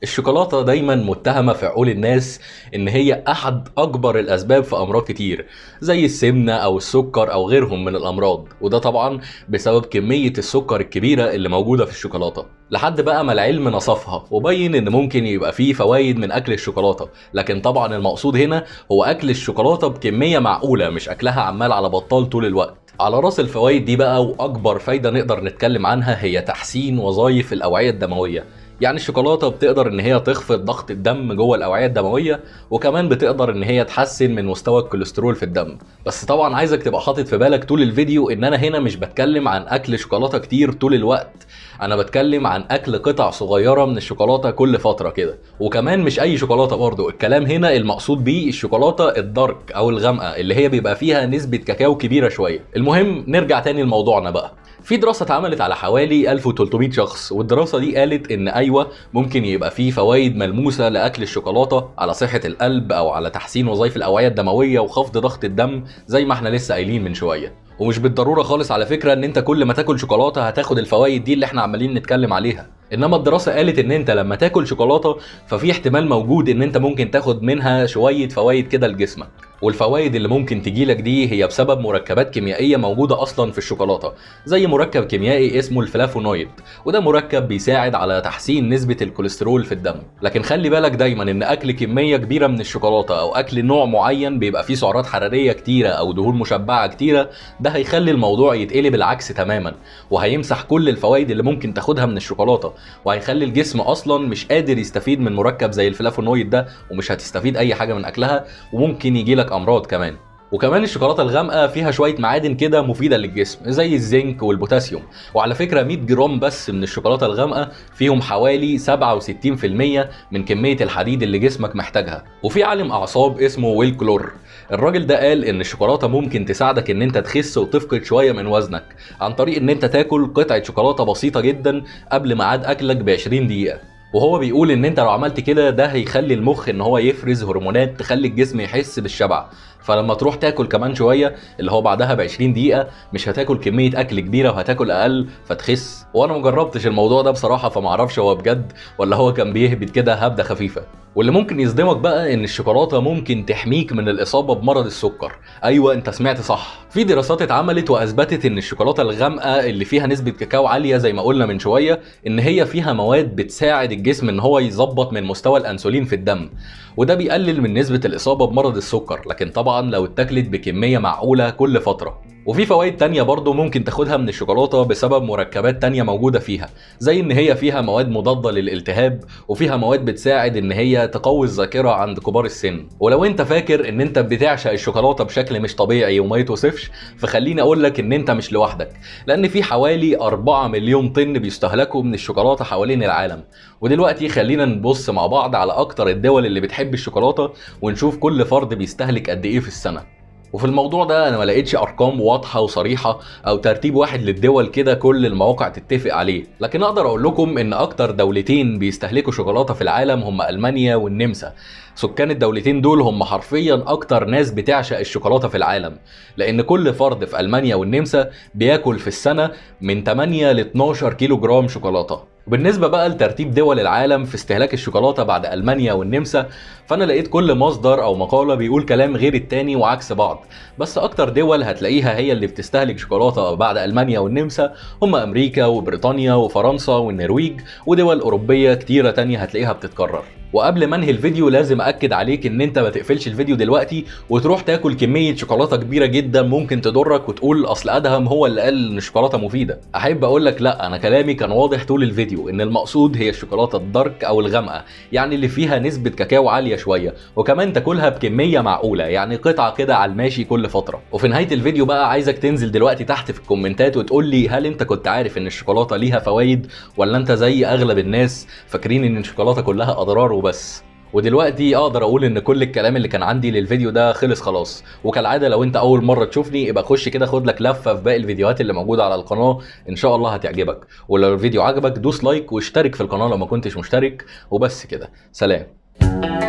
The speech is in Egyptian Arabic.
الشوكولاتة دايما متهمة في عقول الناس ان هي احد اكبر الاسباب في امراض كتير زي السمنة او السكر او غيرهم من الامراض وده طبعا بسبب كمية السكر الكبيرة اللي موجودة في الشوكولاتة لحد بقى ما العلم نصفها وبين ان ممكن يبقى فيه فوائد من اكل الشوكولاتة لكن طبعا المقصود هنا هو اكل الشوكولاتة بكمية معقولة مش اكلها عمال على بطال طول الوقت على راس الفوائد دي بقى واكبر فايدة نقدر نتكلم عنها هي تحسين وظائف الاوعية الدموية يعني الشوكولاته بتقدر ان هي تخفض ضغط الدم جوه الاوعيه الدمويه وكمان بتقدر ان هي تحسن من مستوى الكوليسترول في الدم بس طبعا عايزك تبقى حاطط في بالك طول الفيديو ان انا هنا مش بتكلم عن اكل شوكولاته كتير طول الوقت انا بتكلم عن اكل قطع صغيره من الشوكولاته كل فتره كده وكمان مش اي شوكولاته برضو الكلام هنا المقصود بيه الشوكولاته الدارك او الغامقه اللي هي بيبقى فيها نسبه كاكاو كبيره شويه المهم نرجع تاني لموضوعنا بقى في دراسة اتعملت على حوالي 1300 شخص والدراسة دي قالت ان ايوه ممكن يبقى في فوائد ملموسة لاكل الشوكولاتة على صحة القلب او على تحسين وظائف الاوعية الدموية وخفض ضغط الدم زي ما احنا لسه قايلين من شوية ومش بالضرورة خالص على فكرة ان انت كل ما تاكل شوكولاتة هتاخد الفوائد دي اللي احنا عمالين نتكلم عليها انما الدراسة قالت ان انت لما تاكل شوكولاتة ففي احتمال موجود ان انت ممكن تاخد منها شوية فوائد كده لجسمك والفوائد اللي ممكن تجيلك دي هي بسبب مركبات كيميائيه موجوده اصلا في الشوكولاته زي مركب كيميائي اسمه الفلافونويد وده مركب بيساعد على تحسين نسبه الكوليسترول في الدم لكن خلي بالك دايما ان اكل كميه كبيره من الشوكولاته او اكل نوع معين بيبقى فيه سعرات حراريه كتيره او دهون مشبعه كتيره ده هيخلي الموضوع يتقلب العكس تماما وهيمسح كل الفوائد اللي ممكن تاخدها من الشوكولاته وهيخلي الجسم اصلا مش قادر يستفيد من مركب زي الفلافونويد ده ومش هتستفيد اي حاجه من اكلها وممكن يجيلك امراض كمان وكمان الشوكولاته الغامقه فيها شويه معادن كده مفيده للجسم زي الزنك والبوتاسيوم وعلى فكره 100 جرام بس من الشوكولاته الغامقه فيهم حوالي 67% من كميه الحديد اللي جسمك محتاجها وفي عالم اعصاب اسمه ويل كلور الراجل ده قال ان الشوكولاته ممكن تساعدك ان انت تخس وتفقد شويه من وزنك عن طريق ان انت تاكل قطعه شوكولاته بسيطه جدا قبل ميعاد اكلك ب 20 دقيقه وهو بيقول ان انت لو عملت كده ده هيخلي المخ ان هو يفرز هرمونات تخلي الجسم يحس بالشبع فلما تروح تاكل كمان شويه اللي هو بعدها ب 20 دقيقه مش هتاكل كميه اكل كبيره وهتاكل اقل فتخس وانا مجربتش الموضوع ده بصراحه فمعرفش هو بجد ولا هو كان بيهبط كده هبده خفيفه واللي ممكن يصدمك بقى ان الشوكولاته ممكن تحميك من الاصابه بمرض السكر ايوه انت سمعت صح في دراسات اتعملت واثبتت ان الشوكولاته الغامقه اللي فيها نسبه كاكاو عاليه زي ما قلنا من شويه ان هي فيها مواد بتساعد الجسم ان هو يظبط من مستوى الانسولين في الدم وده بيقلل من نسبه الاصابه بمرض السكر لكن طبعا لو اتاكلت بكميه معقوله كل فتره وفي فوائد تانية برضه ممكن تاخدها من الشوكولاتة بسبب مركبات تانية موجودة فيها زي ان هي فيها مواد مضادة للالتهاب وفيها مواد بتساعد ان هي تقوي الذاكرة عند كبار السن ولو انت فاكر ان انت بتعشق الشوكولاتة بشكل مش طبيعي وما يتوصفش فخليني اقول لك ان انت مش لوحدك لان في حوالي 4 مليون طن بيستهلكوا من الشوكولاتة حوالين العالم ودلوقتي خلينا نبص مع بعض على اكتر الدول اللي بتحب الشوكولاتة ونشوف كل فرد بيستهلك قد ايه في السنة وفي الموضوع ده انا ما لقيتش ارقام واضحه وصريحه او ترتيب واحد للدول كده كل المواقع تتفق عليه لكن اقدر اقول لكم ان اكتر دولتين بيستهلكوا شوكولاته في العالم هم المانيا والنمسا سكان الدولتين دول هم حرفيا اكتر ناس بتعشق الشوكولاته في العالم لان كل فرد في المانيا والنمسا بياكل في السنه من 8 ل 12 كيلو جرام شوكولاته بالنسبة بقى لترتيب دول العالم في استهلاك الشوكولاتة بعد ألمانيا والنمسا فأنا لقيت كل مصدر أو مقالة بيقول كلام غير التاني وعكس بعض بس أكتر دول هتلاقيها هي اللي بتستهلك شوكولاتة بعد ألمانيا والنمسا هم أمريكا وبريطانيا وفرنسا والنرويج ودول أوروبية كتيرة تانية هتلاقيها بتتكرر وقبل ما انهي الفيديو لازم اكد عليك ان انت ما تقفلش الفيديو دلوقتي وتروح تاكل كميه شوكولاته كبيره جدا ممكن تضرك وتقول اصل ادهم هو اللي قال ان الشوكولاته مفيده احب اقول لك لا انا كلامي كان واضح طول الفيديو ان المقصود هي الشوكولاته الدارك او الغامقه يعني اللي فيها نسبه كاكاو عاليه شويه وكمان تاكلها بكميه معقوله يعني قطعه كده على الماشي كل فتره وفي نهايه الفيديو بقى عايزك تنزل دلوقتي تحت في الكومنتات وتقول لي هل انت كنت عارف ان الشوكولاته ليها فوائد ولا انت زي اغلب الناس فاكرين ان الشوكولاته كلها اضرار وبس ودلوقتي اقدر اقول ان كل الكلام اللي كان عندي للفيديو ده خلص خلاص وكالعاده لو انت اول مره تشوفني يبقى خش كده خد لك لفه في باقي الفيديوهات اللي موجوده على القناه ان شاء الله هتعجبك ولو الفيديو عجبك دوس لايك واشترك في القناه لو ما كنتش مشترك وبس كده سلام